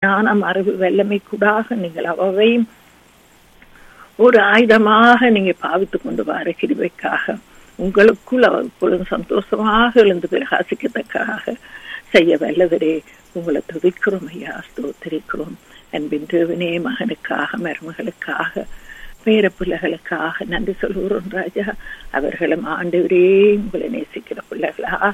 ஞானம் அறிவு வல்லமை கூடாக நீங்கள் அவையும் ஒரு ஆயுதமாக நீங்க பாவித்து கொண்டு வர கிருபைக்காக உங்களுக்குள் அவர் எப்பொழுதும் சந்தோஷமாக எழுந்து பிரகாசிக்கத்தக்காக செய்ய வல்லவரே உங்களை துதிக்கிறோம் ஐயா ஸ்தோத்திரிக்கிறோம் அன்பின் தேவனே மகனுக்காக மருமகளுக்காக பேர பிள்ளைகளுக்காக நன்றி சொல்கிறோம் ராஜா அவர்களும் ஆண்டவரே உங்களை நேசிக்கிற பிள்ளைகளாக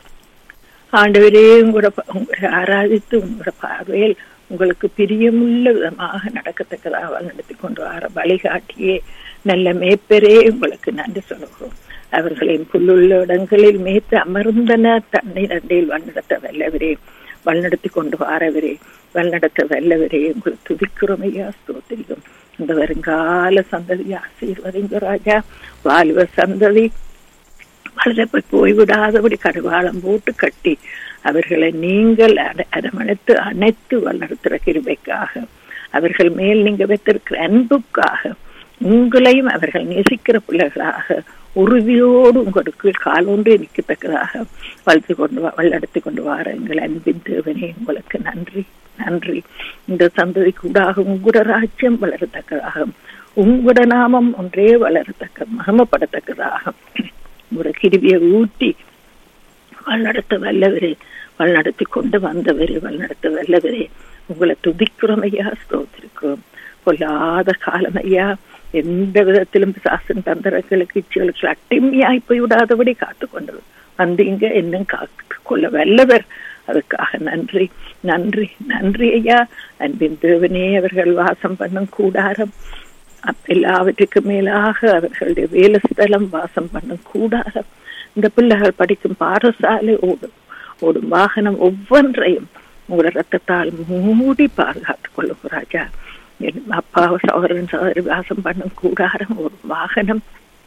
ஆண்டவரே உங்களோட உங்களை ஆராதித்து உங்களோட பார்வையில் உங்களுக்கு பிரியமுள்ள விதமாக நடக்கத்தக்கதாக நடத்தி கொண்டு வர வழிகாட்டியே நல்ல மேப்பரே உங்களுக்கு நன்றி சொல்கிறோம் அவர்களின் புல்லுள்ள இடங்களில் மேய்த்து அமர்ந்தன தன்னை நன்றியில் வழிநடத்த வல்லவரே வழிநடத்தி கொண்டு வாரவரே வழிநடத்த வல்லவரே உங்களை துதிக்கிறோம் ஐயா ஸ்தோத்திரிக்கும் இந்த வருங்கால சந்ததி ஆசீர்வதிங்க ராஜா வாலிப சந்ததி வளரப்பை போய்விடாதபடி கடுவாளம் போட்டு கட்டி அவர்களை நீங்கள் அரமணித்து அனைத்து வளர்த்துற கிருபைக்காக அவர்கள் மேல் நீங்க வைத்திருக்கிற அன்புக்காக உங்களையும் அவர்கள் நேசிக்கிற பிள்ளைகளாக உறுதியோடு உங்களுக்கு காலொன்று நிற்கத்தக்கதாக வளர்த்து கொண்டு வல்லெடுத்து கொண்டு வார எங்கள் அன்பின் தேவனே உங்களுக்கு நன்றி நன்றி இந்த சந்ததி கூடாக உங்களோட ராஜ்யம் வளரத்தக்கதாக உங்களோட நாமம் ஒன்றே வளரத்தக்க மகமப்படத்தக்கதாக உங்களோட கிருவியை ஊட்டி வழிநடத்த வல்லவரே வழிநடத்தி கொண்டு வந்தவரே வழிநடத்த வல்லவரே உங்களை துதிக்கிறோம் ஐயா ஸ்தோத்திருக்கிறோம் கொல்லாத காலம் ஐயா எந்த விதத்திலும் சாசன் தந்திரங்களுக்கு இச்சைகளுக்கு அட்டிமையாய் போய் விடாதபடி காத்து கொண்டது வந்தீங்க இன்னும் காத்து கொள்ள வல்லவர் அதுக்காக நன்றி நன்றி நன்றி ஐயா அன்பின் தேவனே அவர்கள் வாசம் பண்ணும் கூடாரம் எல்லாவற்றுக்கும் மேலாக அவர்களுடைய வேலை ஸ்தலம் வாசம் பண்ணும் கூடாரம் இந்த பிள்ளைகள் படிக்கும் பாடசாலை ஓடும் ஓடும் வாகனம் ஒவ்வொன்றையும் உங்களோட ரத்தத்தால் மூடி பாதுகாத்துக் கொள்ளும் ராஜா என் அப்பா சகோதரன் சகோதரி வாசம் பண்ணும் கூடாரம் ஒரு வாகனம்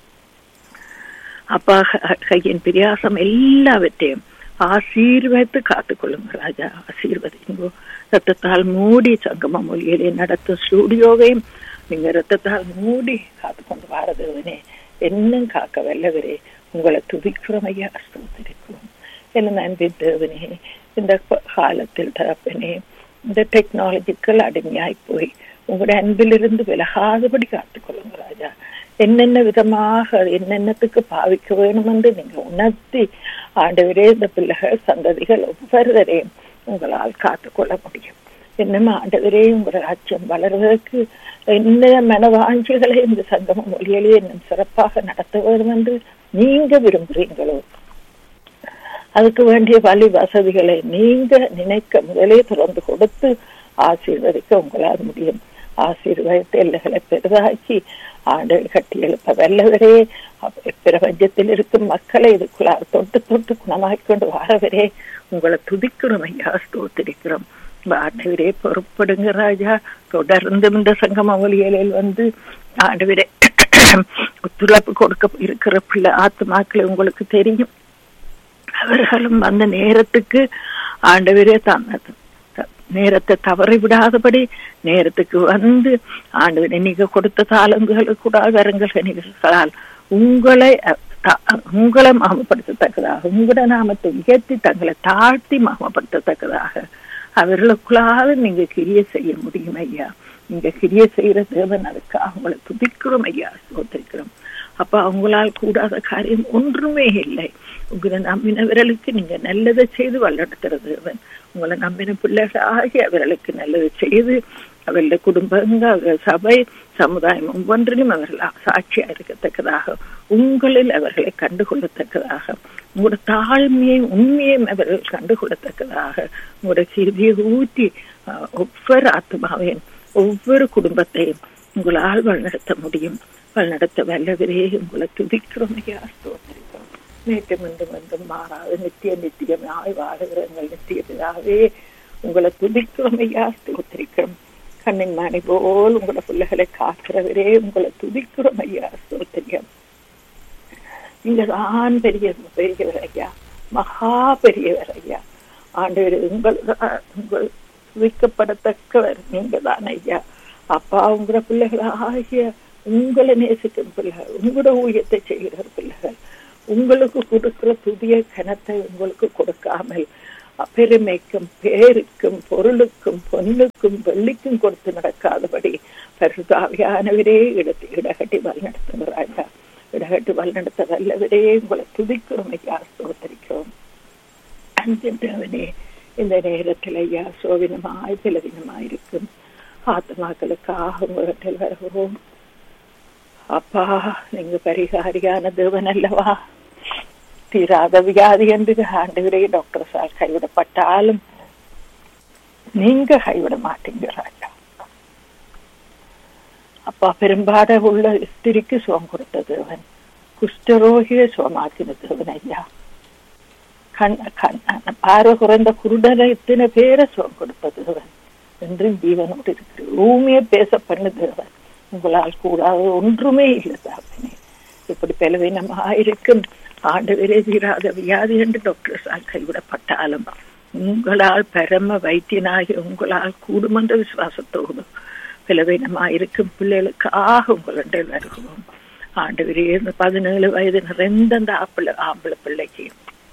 அப்பா கையின் பிரியாசம் எல்லாவற்றையும் ஆசீர்வதித்து காத்துக்கொள்ளும் ராஜா ஆசீர்வதிங்கோ ரத்தத்தால் மூடி சங்கம மொழியிலே நடத்தும் ஸ்டூடியோவையும் நீங்க ரத்தத்தால் மூடி காத்து கொண்டு வாரதேவனே என்னும் காக்க வல்லவரே உங்களை துதிக்கிறோம் ஐயா ஸ்தோத்திரிக்கிறோம் என்ன அன்பின் தேவனே இந்த காலத்தில் தரப்பனே இந்த டெக்னாலஜிக்கல் அடிமையாய் போய் உங்களுடைய அன்பிலிருந்து விலகாதபடி காத்துக்கொள்ளுங்க ராஜா என்னென்ன விதமாக என்னென்னத்துக்கு பாவிக்க வேணும் என்று நீங்க உணர்த்தி ஆண்டவரே இந்த பிள்ளைகள் சந்ததிகள் ஒவ்வொருவரையும் உங்களால் காத்துக்கொள்ள முடியும் இன்னும் ஆண்டவரே உங்கள் ராஜ்யம் வளர்வதற்கு என்ன மனவாஞ்சிகளை இந்த சங்கம மொழியிலே இன்னும் சிறப்பாக நடத்த வேண்டும் என்று நீங்க விரும்புறீங்களோ அதுக்கு வேண்டிய வழி வசதிகளை நீங்க நினைக்க முதலே திறந்து கொடுத்து ஆசீர்வதிக்க உங்களால் முடியும் ஆசீர்வாதத்தை எல்லைகளை பெரிதாக்கி ஆண்டு கட்டி எழுப்ப வல்லவரே பிரபஞ்சத்தில் இருக்கும் மக்களை இதுக்குள்ளார் தொட்டு தொட்டு குணமாக்கிக் கொண்டு வாரவரே உங்களை துதிக்கிறோம் ஐயா ஸ்தோத்திரிக்கிறோம் ஆண்டவரே பொறுப்படுங்க ராஜா தொடர்ந்து இந்த சங்கம ஒலியலில் வந்து ஆண்டவரே ஒத்துழைப்பு கொடுக்க இருக்கிற பிள்ளை ஆத்மாக்களை உங்களுக்கு தெரியும் அவர்களும் அந்த நேரத்துக்கு ஆண்டவரே தன்னது நேரத்தை தவறி விடாதபடி நேரத்துக்கு வந்து ஆண்டவரை நீங்க கொடுத்த தாளங்குகளுக்கு கூட வரங்கள் நிகழ்களால் உங்களை உங்களை மகமப்படுத்தத்தக்கதாக உங்களோட நாமத்தை உயர்த்தி தங்களை தாழ்த்தி மகமப்படுத்தத்தக்கதாக அவர்களுக்குள்ளாக நீங்க கிரிய செய்ய முடியும் ஐயா நீங்க கிரிய செய்யற தேவன் அதுக்காக உங்களை துதிக்கிறோம் ஐயா சோத்திருக்கிறோம் அப்ப அவங்களால் கூடாத காரியம் ஒன்றுமே இல்லை உங்களை நம்பினவர்களுக்கு நீங்க நல்லதை செய்து வழிநடத்துற தேவன் உங்களை நம்பின பிள்ளைகள் ஆகி அவர்களுக்கு நல்லது செய்து அவர்களுடைய குடும்பங்கள் சபை சமுதாயம் ஒவ்வொன்றிலும் அவர்கள் சாட்சியா இருக்கத்தக்கதாக உங்களில் அவர்களை கண்டுகொள்ளத்தக்கதாக உங்களோட தாழ்மையை உண்மையும் அவர்கள் கண்டுகொள்ளத்தக்கதாக உங்களோட சிறுதியை ஊற்றி ஒவ்வொரு ஆத்மாவையும் ஒவ்வொரு குடும்பத்தையும் உங்களால் வழிநடத்த முடியும் வழிநடத்த வல்லவரே உங்களை துதிக்கிறோம் ஐயா ஸ்தோத்திரிக்கிறோம் நேற்று மீண்டும் மீண்டும் மாறாது நித்திய நித்தியமாய் வாழுகிற எங்கள் நித்தியதாகவே உங்களை துதிக்கிறோம் ஐயா ஸ்தோத்திரிக்கிறோம் கண்ணின் மணி போல் உங்களோட பிள்ளைகளை காக்கிறவரே உங்களை துதிக்கிறோம் ஐயா ஸ்தோத்திரியம் நீங்க தான் பெரிய பெரியவர் ஐயா மகா பெரியவர் ஐயா ஆண்டவர் உங்கள் உங்கள் துதிக்கப்படத்தக்கவர் நீங்க தான் ஐயா அப்பா உங்களோட பிள்ளைகள் ஆகிய உங்களை நேசிக்கும் பிள்ளைகள் உங்களோட ஊழியத்தை செய்கிற பிள்ளைகள் உங்களுக்கு கொடுக்கிற புதிய கணத்தை உங்களுக்கு கொடுக்காமல் பெருமைக்கும் பேருக்கும் பொருளுக்கும் பொன்னுக்கும் வெள்ளிக்கும் கொடுத்து நடக்காதபடி பரிசுத்தாவியானவரே இடத்தை இடகட்டி வழிநடத்துகிறாயா இடகட்டி வழிநடத்த வல்லவரே உங்களை துதிக்கிறோம் ஐயா சோதரிக்கிறோம் அன்பின்றவனே இந்த நேரத்தில் ஐயா சோவினமாய் பிளவினமாயிருக்கும் ஆத்மாக்களுக்காக உங்களிடத்தில் வருகிறோம் அப்பா நீங்க பரிகாரியான தேவன் அல்லவா தீராத வியாதி என்று ஆண்டுகிறே டாக்டர் சார் கைவிடப்பட்டாலும் நீங்க கைவிட மாட்டீங்க ராஜா அப்பா பெரும்பாட உள்ள ஸ்திரிக்கு சுகம் கொடுத்த தேவன் குஷ்டரோகிய சுகமாக்கின தேவன் ஐயா கண் கண் பார்வை குறைந்த குருடனை இத்தனை பேரை சுகம் கொடுத்த தேவன் என்றும் ஜீவனோடு இருக்கு பூமியை பேச பண்ணு தேவன் உங்களால் கூடாது ஒன்றுமே இல்லை தாப்பனே இப்படி பலவீனமாயிருக்கும் ஆண்டு தீராத வியாதி என்று டாக்டர் சால் கைவிடப்பட்டாலும் உங்களால் பரம வைத்தியனாகி உங்களால் கூடும் என்ற விசுவாசத்தோடு பலவீனமாயிருக்கும் பிள்ளைகளுக்காக உங்களிடம் வருகிறோம் ஆண்டு இந்த பதினேழு வயது நிறைந்த அந்த ஆப்பிள ஆம்பளை பிள்ளைக்கு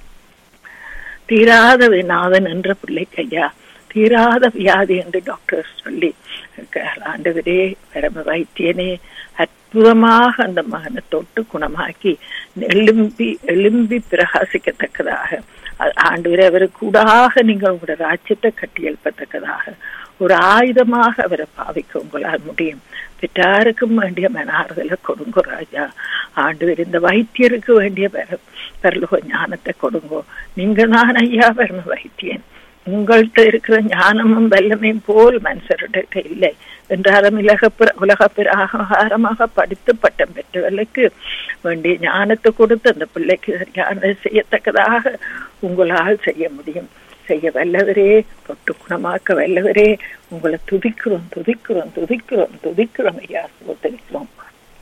தீராத விநாதன் என்ற பிள்ளைக்கு ஐயா தீராத வியாதி என்று டாக்டர் சொல்லி ஆண்டவரே பரம வைத்தியனே அற்புதமாக அந்த மகனை தொட்டு குணமாக்கி எழும்பி எழும்பி பிரகாசிக்கத்தக்கதாக ஆண்டவரே அவருக்கு கூடாக நீங்கள் உங்களோட ராஜ்யத்தை கட்டி எழுப்பத்தக்கதாக ஒரு ஆயுதமாக அவரை பாவிக்க உங்களால் முடியும் பெற்றாருக்கும் வேண்டிய மனார்களை கொடுங்கோ ராஜா ஆண்டு இந்த வைத்தியருக்கு வேண்டிய பரலோக ஞானத்தை கொடுங்கோ நீங்க தான் ஐயா பரம வைத்தியன் உங்கள்கிட்ட இருக்கிற ஞானமும் வல்லமையும் போல் மனுஷர்கிட்ட இல்லை என்றாலும் உலக உலக பிராகாரமாக படித்து பட்டம் பெற்றவர்களுக்கு வேண்டிய ஞானத்தை கொடுத்து அந்த பிள்ளைக்கு சரியானதை செய்யத்தக்கதாக உங்களால் செய்ய முடியும் செய்ய வல்லவரே தொட்டு குணமாக்க வல்லவரே உங்களை துதிக்கிறோம் துதிக்கிறோம் துதிக்கிறோம் துதிக்கிறோம் ஐயா சோதரிக்கிறோம்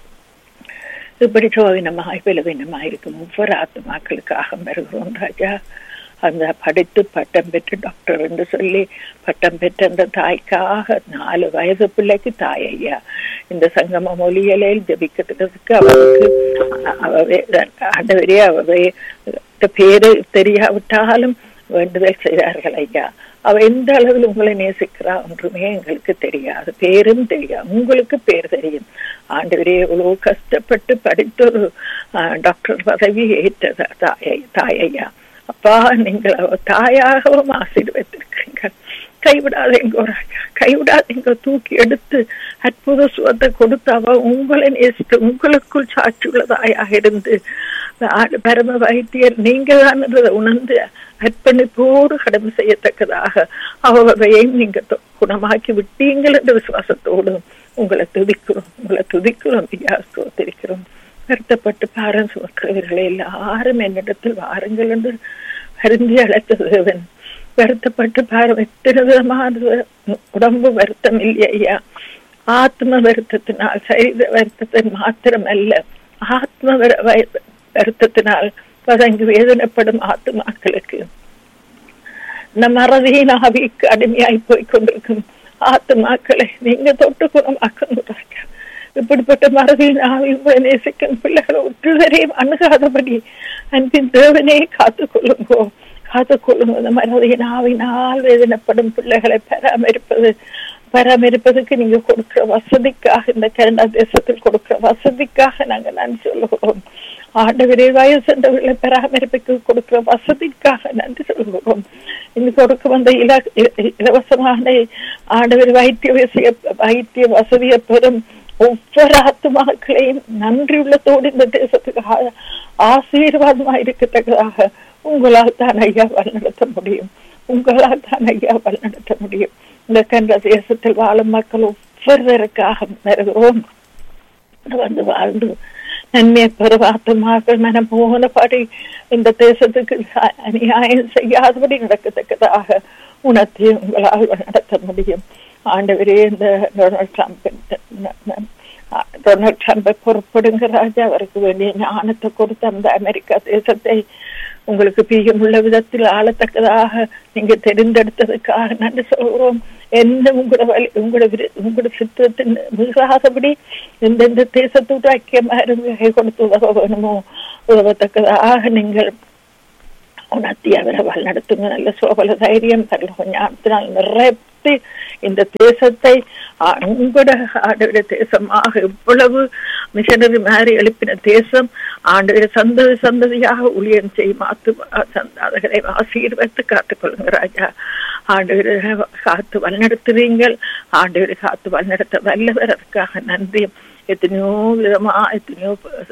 இப்படி சோவினமாய் பலவீனமாய் இருக்கும் ஒவ்வொரு ஆத்மாக்களுக்காக வருகிறோம் ராஜா அந்த படித்து பட்டம் பெற்று டாக்டர் என்று சொல்லி பட்டம் பெற்ற அந்த தாய்க்காக நாலு வயது பிள்ளைக்கு தாய் ஐயா இந்த சங்கம மொழியலையில் ஜபிக்கிறதுக்கு அவருக்கு அவவே ஆண்டவரே அவவே பேரு தெரியாவிட்டாலும் வேண்டுதல் செய்தார்கள் ஐயா அவ எந்த அளவில் உங்களை நேசிக்கிறா ஒன்றுமே எங்களுக்கு தெரியாது பேரும் தெரியாது உங்களுக்கு பேர் தெரியும் ஆண்டவரே எவ்வளவு கஷ்டப்பட்டு படித்த ஒரு டாக்டர் பதவி ஏற்ற தாயை தாயையா அப்பா நீங்கள் தாயாகவும் ஆசீர்வதித்திருக்கிறீங்க கைவிடாதீங்க ராஜா கைவிடாதீங்க தூக்கி எடுத்து அற்புத சுகத்தை கொடுத்து அவ உங்களை நேசித்து உங்களுக்குள் சாட்சி உள்ளதாயாக இருந்து பரம வைத்தியர் நீங்க தான் உணர்ந்து அர்ப்பணிப்போடு கடமை செய்யத்தக்கதாக அவரையும் நீங்க குணமாக்கி விட்டீங்கள் என்ற விசுவாசத்தோடு உங்களை துதிக்கிறோம் உங்களை துதிக்கிறோம் ஐயா சோத்திருக்கிறோம் வருத்தப்பட்டு பாரம் சுமக்கிறவர்களை எல்லாரும் என்னிடத்தில் வாருங்கள் என்று வருந்தி அழைத்த தேவன் வருத்தப்பட்டு பாரம் எத்தனை விதமான உடம்பு வருத்தம் இல்லையா ஆத்ம வருத்தத்தினால் சரீர வருத்தத்தின் மாத்திரம் அல்ல ஆத்ம வருத்தத்தினால் பதங்கி வேதனைப்படும் ஆத்மாக்களுக்கு இந்த மறதியின் ஆவிக்கு அடிமையாய் போய் கொண்டிருக்கும் ஆத்மாக்களை நீங்க தொட்டு குணமாக்க இப்படிப்பட்ட மறதியின் ஆவி உங்களை நேசிக்கும் பிள்ளைகளை ஒற்றுவரையும் அணுகாதபடி அன்பின் தேவனே காத்துக்கொள்ளுங்கோ காத்துக்கொள்ளுங்க இந்த மறதியின் ஆவினால் வேதனைப்படும் பிள்ளைகளை பராமரிப்பது பராமரிப்பதற்கு நீங்க கொடுக்கிற வசதிக்காக இந்த கனடா தேசத்தில் கொடுக்கிற வசதிக்காக நாங்க நன்றி சொல்லுகிறோம் ஆண்டவரே வயசென்றவர்களை பராமரிப்புக்கு கொடுக்கிற வசதிக்காக நன்றி சொல்கிறோம் இங்கு கொடுக்க வந்த இல இலவசமான ஆண்டவர் வைத்திய வசதிய வைத்திய வசதியை பெறும் ஒவ்வொரு ஆத்மாக்களையும் நன்றி உள்ளத்தோடு இந்த தேசத்துக்கு ஆசீர்வாதமா இருக்கத்தக்கதாக உங்களால் தான் ஐயா வழிநடத்த முடியும் உங்களால் தான் ஐயா வழிநடத்த முடியும் இந்த கன்ற தேசத்தில் வாழும் மக்கள் ஒவ்வொருவருக்காக வருகிறோம் வந்து வாழ்ந்து நன்மையை பெருவாத்தமாக மனம் போனபடி இந்த தேசத்துக்கு அநியாயம் செய்யாதபடி நடக்கத்தக்கதாக உணர்த்தி உங்களால் நடத்த முடியும் ஆண்டவரே இந்த டொனால்ட் ட்ரம்ப் டொனால்ட் ட்ரம்பை பொறுப்படுங்க ராஜா அவருக்கு வேண்டிய ஞானத்தை கொடுத்து அந்த அமெரிக்கா தேசத்தை உங்களுக்கு பிரியமுள்ள விதத்தில் ஆளத்தக்கதாக நீங்க தெரிந்தெடுத்ததுக்காக நன்றி சொல்கிறோம் என்ன உங்களோட வழி உங்களோட உங்களோட சித்தத்தின் மிகாதபடி எந்தெந்த தேசத்தோடு ஐக்கியமா இருந்து கை கொடுத்து உதவ வேணுமோ உதவத்தக்கதாக நீங்கள் உணர்த்தி அவரை வழிநடத்துங்க நல்ல சோபல தைரியம் தரல ஞானத்தினால் நிறைத்து இந்த தேசத்தை உங்களோட ஆண்டோட தேசமாக இவ்வளவு மிஷனரி மாதிரி எழுப்பின தேசம் ஆண்டோட சந்ததி சந்ததியாக ஊழியம் செய்யும் மாத்து சந்தாதகளை ஆசீர்வத்து காத்துக்கொள்ளுங்க ராஜா ஆண்டவரை காத்து வழிநடத்துவீங்கள் ஆண்டவரை காத்து வழிநடத்த வல்லவர் அதுக்காக நன்றி எத்தனையோ விதமா எத்தனையோ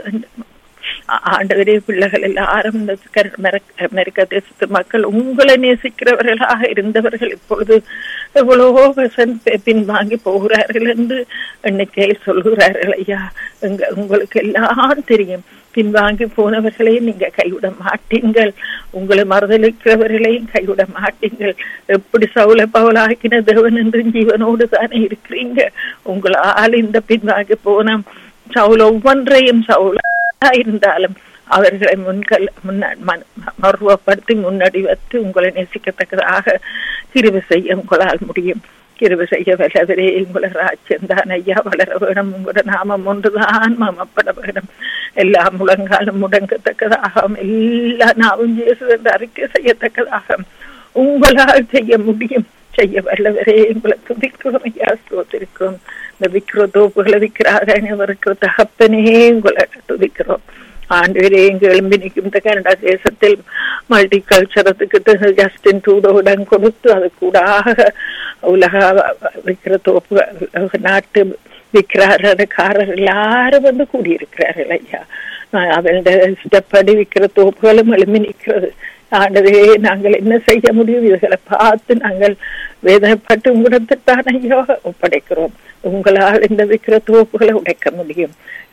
ஆண்டவரே பிள்ளைகள் எல்லாரும் இந்த அமெரிக்க தேசத்து மக்கள் உங்களை நேசிக்கிறவர்களாக இருந்தவர்கள் இப்பொழுது எவ்வளவோ பின்வாங்கி போகிறார்கள் என்று எண்ணிக்கையில் சொல்கிறார்கள் ஐயா எங்க உங்களுக்கு எல்லாம் தெரியும் பின்வாங்கி போனவர்களை நீங்க கைவிட மாட்டீங்கள் உங்களை மறுதளிக்கிறவர்களையும் கைவிட மாட்டீங்கள் எப்படி சவுல பவலாக்கின தேவன் என்று ஜீவனோடு தானே இருக்கிறீங்க உங்களால் இந்த பின்வாங்கி போன சவுல ஒவ்வொன்றையும் சவுல இருந்தாலும் அவர்களை முன்கல் மருவப்படுத்தி முன்னாடி வைத்து உங்களை நேசிக்கத்தக்கதாக கிருவி செய்ய உங்களால் முடியும் கிருவி செய்ய வல்லவரே உங்களை ராஜ்யம் தான் ஐயா வளர வேணும் உங்களோட நாமம் ஒன்றுதான் மமப்பட வேணும் எல்லா முழங்காலும் முடங்கத்தக்கதாக எல்லா நாமும் இயேசு என்று அறிக்கை செய்யத்தக்கதாக உங்களால் செய்ய முடியும் செய்ய வல்லவரே உங்களை துதிக்கிறோம் ஐயா ஸ்தோத்திருக்கிறோம் இந்த விக்கிர தோப்புகளை விற்கிறார்கள் இருக்கிற தகப்பனே உங்களை துதிக்கிறோம் ஆண்டு எங்க எழும்பி நிற்கும் இந்த கனடா தேசத்தில் மல்டி கல்ச்சரத்துக்கு ஜஸ்டின் டூடோடன் கொடுத்து அது கூடாக உலக விற்கிற தோப்பு நாட்டு விற்கிறாரக்காரர் எல்லாரும் வந்து கூடியிருக்கிறார்கள் ஐயா அவருடைய இஷ்டப்படி விற்கிற தோப்புகளும் எழும்பி நிற்கிறது ஆண்டவே நாங்கள் என்ன செய்ய முடியும் இதுகளை பார்த்து நாங்கள் வேதனைப்பட்டு உங்களிடத்தான் ஐயோ ஒப்படைக்கிறோம் உங்களால் இந்த விற்கிற தோப்புகளை உடைக்க முடியும்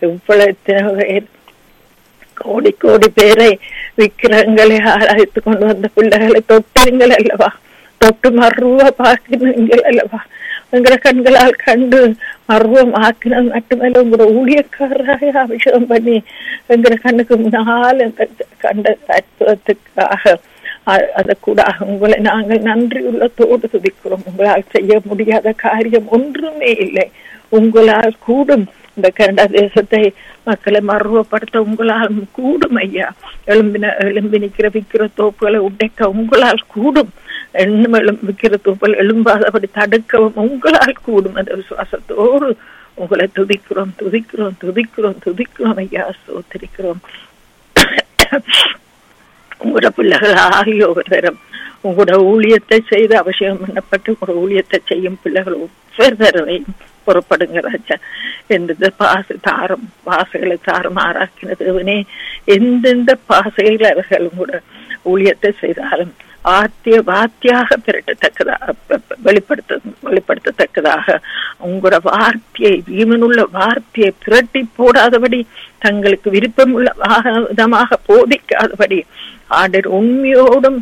இவ்வளவு கோடி கோடி பேரை விக்கிரங்களை ஆராய்த்து கொண்டு வந்த பிள்ளைகளை தொட்டீங்கள் அல்லவா தொட்டு மருவ பார்க்கிறீங்கள் அல்லவா எங்களை கண்களால் கண்டு மர்வம் ஆக்கினது மட்டுமல்ல உங்களோட ஊழியக்காரராக அபிஷேகம் பண்ணி எங்களை கண்ணுக்கு முன்னால் கண்ட தத்துவத்துக்காக அதை கூட உங்களை நாங்கள் நன்றி உள்ளத்தோடு துதிக்கிறோம் உங்களால் செய்ய முடியாத காரியம் ஒன்றுமே இல்லை உங்களால் கூடும் இந்த கனடா தேசத்தை மக்களை மர்வப்படுத்த உங்களால் கூடும் ஐயா எலும்பின எலும்பி நிற்கிற விற்கிற தோப்புகளை உடைக்க உங்களால் கூடும் எண்ணும் எழும் விற்கிற தோப்புகள் எழும்பாதபடி தடுக்கவும் உங்களால் கூடும் அந்த விசுவாசத்தோடு உங்களை துதிக்கிறோம் துதிக்கிறோம் துதிக்கிறோம் துதிக்கிறோம் ஐயா சோத்திருக்கிறோம் உங்களோட பிள்ளைகள் ஆகிய ஒருவரும் உங்களோட ஊழியத்தை செய்து அவசியம் பண்ணப்பட்டு உங்களோட ஊழியத்தை செய்யும் பிள்ளைகள் ஒவ்வொரு தடவையும் புறப்படுங்க ராஜா எந்தெந்த பாச தாரம் பாசைகளை தாரம் ஆராக்கின தேவனே எந்தெந்த பாசைகள் அவர்கள் உங்களோட ஊழியத்தை செய்தாலும் ஆத்திய வாத்தியாக பெருட்டத்தக்கதாக வெளிப்படுத்த வெளிப்படுத்தத்தக்கதாக உங்களோட வார்த்தையை ஜீவனுள்ள வார்த்தையை பிரட்டி போடாதபடி தங்களுக்கு விருப்பமுள்ள விதமாக போதிக்காதபடி ஆண்டர் உண்மையோடும்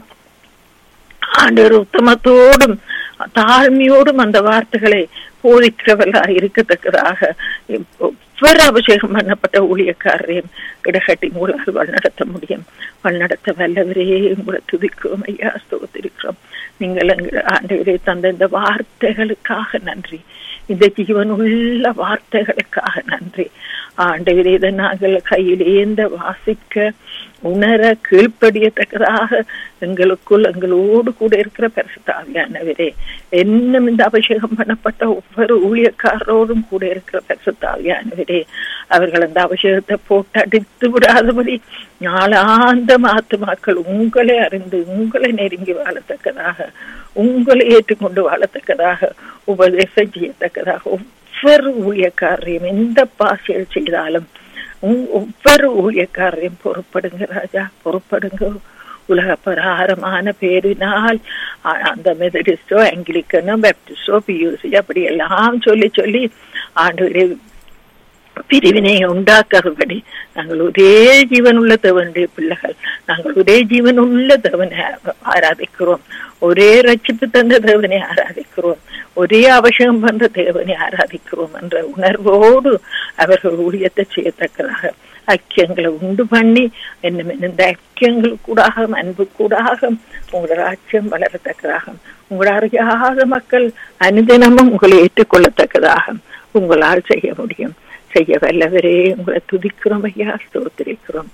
ஆண்டர் உத்தமத்தோடும் தாழ்மையோடும் அந்த வார்த்தைகளை போதிக்கிறவர்களா இருக்கத்தக்கதாக ஒவ்வொரு அபிஷேகம் பண்ணப்பட்ட ஊழியக்காரரையும் இடகட்டி உங்களால் வழிநடத்த முடியும் வழிநடத்த வல்லவரே உங்களை துதிக்கிறோம் ஐயா ஸ்தோத்திருக்கிறோம் நீங்கள் ஆண்டவரே தந்த இந்த வார்த்தைகளுக்காக நன்றி இந்த ஜீவனுள்ள வார்த்தைகளுக்காக நன்றி ஆண்டவரே இதை நாங்கள் கையில் ஏந்த வாசிக்க உணர கீழ்ப்படியத்தக்கதாக எங்களுக்குள் எங்களோடு கூட இருக்கிற பரிசுத்தாவியானவரே என்னும் இந்த அபிஷேகம் பண்ணப்பட்ட ஒவ்வொரு ஊழியக்காரரோடும் கூட இருக்கிற பரிசுத்தாவியானவரே அவர்கள் அந்த அபிஷேகத்தை போட்டு அடித்து விடாதபடி நாளாந்த ஆத்துமாக்கள் உங்களை அறிந்து உங்களை நெருங்கி வாழத்தக்கதாக உங்களை ஏற்றுக்கொண்டு வாழத்தக்கதாக உபதேசம் செய்யத்தக்கதாக ஒவ்வொரு ஊழியக்காரையும் எந்த பாசையில் செய்தாலும் ஒவ்வொரு ஊழியக்காரையும் பொறுப்படுங்க ராஜா பொறுப்படுங்க உலக பிரகாரமான பேரினால் அந்த மெதடிஸ்டோ ஆங்கிலிக்கனோ பெப்டிஸ்டோ பியூசி அப்படி எல்லாம் சொல்லி சொல்லி ஆண்டு பிரிவினை உண்டாக்காதபடி நாங்கள் ஒரே ஜீவன் உள்ள தேவனுடைய பிள்ளைகள் நாங்கள் ஒரே ஜீவன் உள்ள தேவனை ஆராதிக்கிறோம் ஒரே ரட்சிப்பு தந்த தேவனை ஆராதிக்கிறோம் ஒரே அவசியம் பண்ற தேவனை ஆராதிக்கிறோம் என்ற உணர்வோடு அவர்கள் ஊழியத்தை செய்யத்தக்கதாக ஐக்கியங்களை உண்டு பண்ணி என்ன இந்த ஐக்கியங்கள் கூடாக அன்பு கூடாக உங்களோட ராஜ்யம் வளரத்தக்கதாக உங்களோட அறியாத மக்கள் அனுதினமும் உங்களை ஏற்றுக்கொள்ளத்தக்கதாக உங்களால் செய்ய முடியும் செய்ய வல்லவரே உங்களை துதிக்கிறோம் ஐயா ஸ்தோத்திரிக்கிறோம்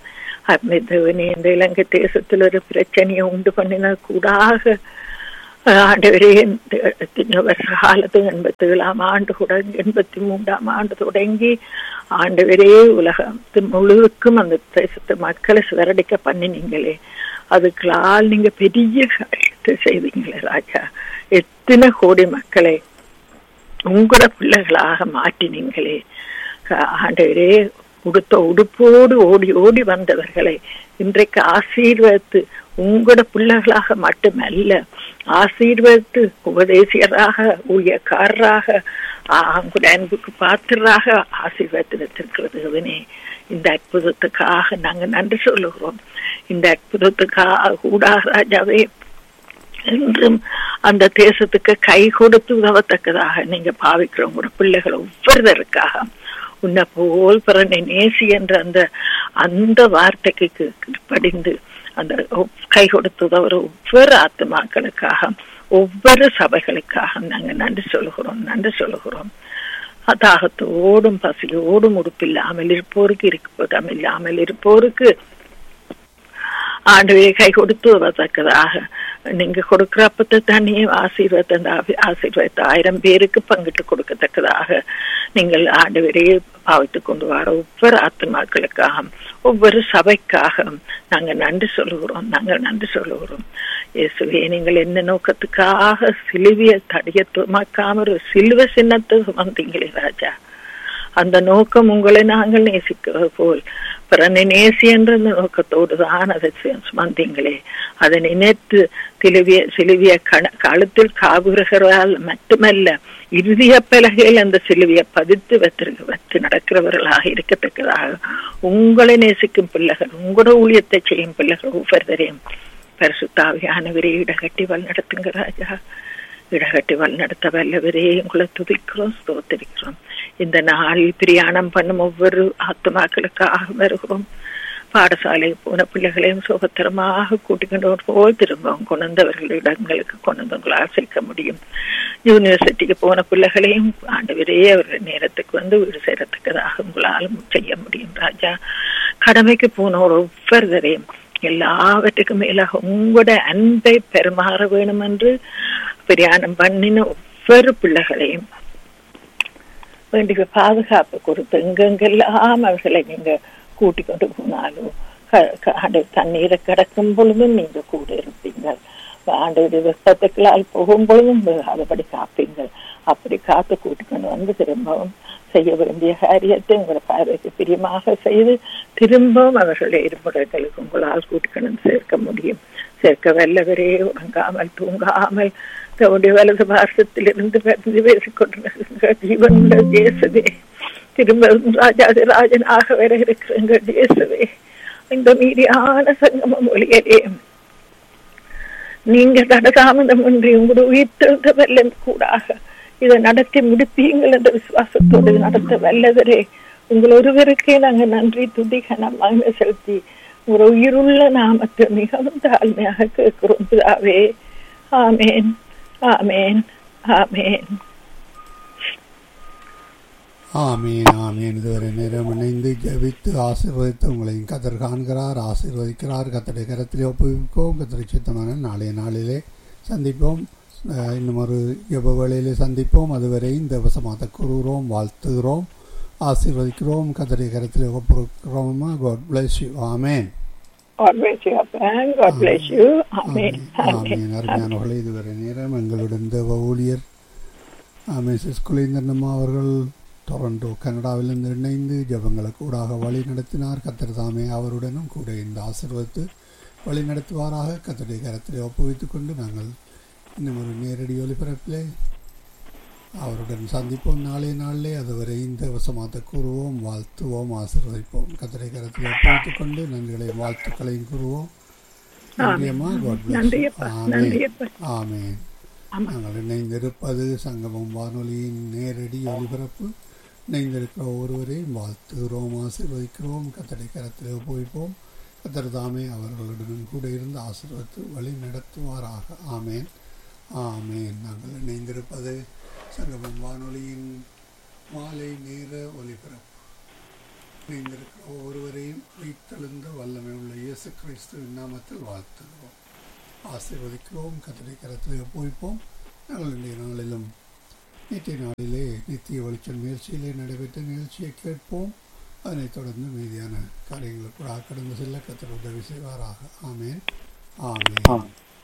தேவனே இந்த இலங்கை தேசத்தில் ஒரு பிரச்சனையை உண்டு பண்ணின கூடாக ஆண்டவரே எத்தனை வருஷ காலத்து எண்பத்தி ஏழாம் ஆண்டு கூட எண்பத்தி மூன்றாம் ஆண்டு தொடங்கி ஆண்டவரே உலகத்து முழுவதுக்கும் அந்த தேசத்து மக்களை சிதறடிக்க பண்ணினீங்களே அதுக்களால் நீங்க பெரிய காரியத்தை செய்தீங்களே ராஜா எத்தனை கோடி மக்களை உங்களோட பிள்ளைகளாக மாற்றினீங்களே ஆண்டவரே உடுத்த உடுப்போடு ஓடி ஓடி வந்தவர்களை இன்றைக்கு ஆசீர்வதித்து உங்களோட பிள்ளைகளாக மட்டுமல்ல ஆசீர்வதித்து உபதேசியராக ஊழியக்காரராக உங்களோட அன்புக்கு பாத்திராக ஆசீர்வதித்து வைத்திருக்கிறது அவனே இந்த அற்புதத்துக்காக நாங்க நன்றி சொல்லுகிறோம் இந்த அற்புதத்துக்காக கூட ராஜாவே என்றும் அந்த தேசத்துக்கு கை கொடுத்து உதவத்தக்கதாக நீங்க பாவிக்கிறவங்களோட பிள்ளைகளை ஒவ்வொருவருக்காக உன்னை போல் பிறனை நேசி என்ற அந்த அந்த வார்த்தைக்கு படிந்து அந்த கை கொடுத்து உதவுற ஒவ்வொரு ஆத்மாக்களுக்காக ஒவ்வொரு சபைகளுக்காக நாங்க நன்றி சொல்லுகிறோம் நன்றி சொல்லுகிறோம் தாகத்தோடும் பசியோடும் உடுப்பில்லாமல் இருப்போருக்கு இருப்பதம் இல்லாமல் இருப்போருக்கு ஆண்டவே கை கொடுத்து வரத்தக்கதாக நீங்க கொடுக்கிற அப்பத்தை தண்ணியை ஆசீர்வாத அந்த ஆசீர்வாதத்தை ஆயிரம் பேருக்கு பங்கிட்டு கொடுக்கத்தக்கதாக நீங்கள் ஆண்டவரையே பாவித்து கொண்டு வர ஒவ்வொரு ஆத்மாக்களுக்காக ஒவ்வொரு சபைக்காக நாங்க நன்றி சொல்லுகிறோம் நாங்கள் நன்றி சொல்லுகிறோம் இயேசுவே நீங்கள் என்ன நோக்கத்துக்காக சிலுவிய தடிய துமக்காம ஒரு சிலுவ சின்னத்தை சுமந்தீங்களே ராஜா அந்த நோக்கம் உங்களை நாங்கள் நேசிக்கிறது போல் பிறனை நேசி என்ற நோக்கத்தோடு தான் அதை சுமந்தீங்களே அதை நினைத்து சிலுவிய சிலுவிய கழுத்தில் காவுகிறவரால் மட்டுமல்ல இறுதிய பலகையில் அந்த சிலுவிய பதித்து வைத்திருக்க வைத்து நடக்கிறவர்களாக இருக்கத்தக்கதாக உங்களை நேசிக்கும் பிள்ளைகள் உங்களோட ஊழியத்தை செய்யும் பிள்ளைகள் ஒவ்வொருத்தரையும் பரிசுத்தாவியானவரே இடகட்டி வல் நடத்துங்க ராஜா இடகட்டி வல் நடத்த வல்லவரே உங்களை துதிக்கிறோம் ஸ்தோத்திரிக்கிறோம் இந்த நாளில் பிரயாணம் பண்ணும் ஒவ்வொரு ஆத்மாக்களுக்காக வருகிறோம் பாடசாலை போன பிள்ளைகளையும் சுகத்தரமாக கூட்டிக்கொண்டு போல் திரும்பவும் கொண்டவர்கள் இடங்களுக்கு கொண்டவங்களால் சேர்க்க முடியும் யூனிவர்சிட்டிக்கு போன பிள்ளைகளையும் ஆண்டவரே அவர்கள் நேரத்துக்கு வந்து வீடு சேரத்துக்கதாக உங்களாலும் செய்ய முடியும் ராஜா கடமைக்கு போன ஒவ்வொருவரையும் எல்லாவற்றுக்கும் மேலாக உங்களோட அன்பை பெருமாற வேணும் என்று பிரயாணம் பண்ணின ஒவ்வொரு பிள்ளைகளையும் வேண்டிய பாதுகாப்பு கொடுத்து எங்கெங்கெல்லாம் அவர்களை நீங்க கூட்டிக் கொண்டு போனாலும் தண்ணீரை கிடக்கும் பொழுதும் நீங்க கூட இருப்பீங்க ஆண்டு வெப்பத்துக்களால் போகும் பொழுதும் அதுபடி காப்பீங்கள் அப்படி காத்து கூட்டிக்கொண்டு வந்து திரும்பவும் செய்ய வேண்டிய காரியத்தை உங்களை பார்வைக்கு பிரியமாக செய்து திரும்பவும் அவர்களுடைய இருமுறைகளுக்கு உங்களால் கூட்டிக்கொண்டு சேர்க்க முடியும் சேர்க்க வல்லவரே உறங்காமல் தூங்காமல் தன்னுடைய வலது பாசத்திலிருந்து பரிந்து பேசிக் கொண்டிருக்கிற ஜீவனுள்ள தேசவே திரும்ப ராஜாதி ராஜனாக வர இருக்கிறங்க தேசவே இந்த மீதியான சங்கம மொழியிலே நீங்க தடதாமதம் ஒன்றி உங்களோட உயிர்த்தெழுந்த வல்லம் கூடாக இதை நடத்தி முடிப்பீங்கள் என்ற விசுவாசத்தோடு நடத்த வல்லவரே உங்கள் ஒருவருக்கே நாங்க நன்றி துதி கனம் மகிமை செலுத்தி உங்களோட உயிருள்ள நாமத்தை மிகவும் தாழ்மையாக கேட்கிறோம் பிதாவே ஆமேன் ஆமேன் ஆமேன் ஆமீன் ஆமீன் இதுவரை நேரம் இணைந்து ஜபித்து ஆசீர்வதித்து உங்களையும் கத்தர் காண்கிறார் ஆசீர்வதிக்கிறார் கத்தரை கரத்திலே ஒப்புவிப்போம் கத்தரை சித்தமான நாளைய நாளிலே சந்திப்போம் இன்னும் ஒரு ஜப வேளையிலே சந்திப்போம் அதுவரை இந்த வசமாக கூறுகிறோம் வாழ்த்துகிறோம் ஆசீர்வதிக்கிறோம் கத்தரை கரத்திலே ஒப்புக்கிறோமா காட் பிளஸ் யூ ஆமேன் அருமையானவர்களே இதுவரை நேரம் எங்களுடன் தேவ ஊழியர் மிஸ்ஸஸ் குலேந்தர் அம்மா அவர்கள் டொரண்டோ கனடாவிலிருந்து இணைந்து ஜபங்களை கூடாக வழி நடத்தினார் கத்தர் தாமே அவருடனும் கூட இந்த ஆசிர்வத்து வழி நடத்துவாராக கத்தருடைய கரத்திலே ஒப்புவித்துக் கொண்டு நாங்கள் இன்னும் ஒரு நேரடி ஒலிபரப்பிலே அவருடன் சந்திப்போம் நாளே நாளிலே அதுவரை இந்த வசமாத்த கூறுவோம் வாழ்த்துவோம் ஆசிர்வதிப்போம் கத்தரை கரத்தில் ஒப்புவித்துக் கொண்டு நன்றிகளை வாழ்த்துக்களையும் கூறுவோம் நன்றியம்மா ஆமேன் நாங்கள் இணைந்திருப்பது சங்கமம் வானொலியின் நேரடி ஒலிபரப்பு இணைந்திருக்கிற ஒருவரையும் வாழ்த்துகிறோம் ஆசீர்வதிக்கிறோம் கத்தடை கரத்தில் ஒப்புவிப்போம் கத்தர் தாமே அவர்களுடன் கூட இருந்து ஆசீர்வத்து வழி நடத்துவாராக ஆமேன் ஆமேன் நாங்கள் இணைந்திருப்பது சங்கமம் வானொலியின் மாலை நேர ஒலிபரப்பு இணைந்திருக்கிற ஒவ்வொருவரையும் உயிர்த்தெழுந்த வல்லமை உள்ள இயேசு கிறிஸ்துவின் நாமத்தில் வாழ்த்துகிறோம் ஆசீர்வதிக்கிறோம் கத்தனை கரத்தில் ஒப்புவிப்போம் நாங்கள் இன்றைய நாளிலும் நேற்றைய நாளிலே நித்திய வெளிச்சம் முயற்சியிலே நடைபெற்ற நிகழ்ச்சியை கேட்போம் அதனைத் தொடர்ந்து மீதியான காரியங்களுக்கு கடந்து செல்ல கத்தர் உதவி செய்வாராக ஆமேன் ஆமேன்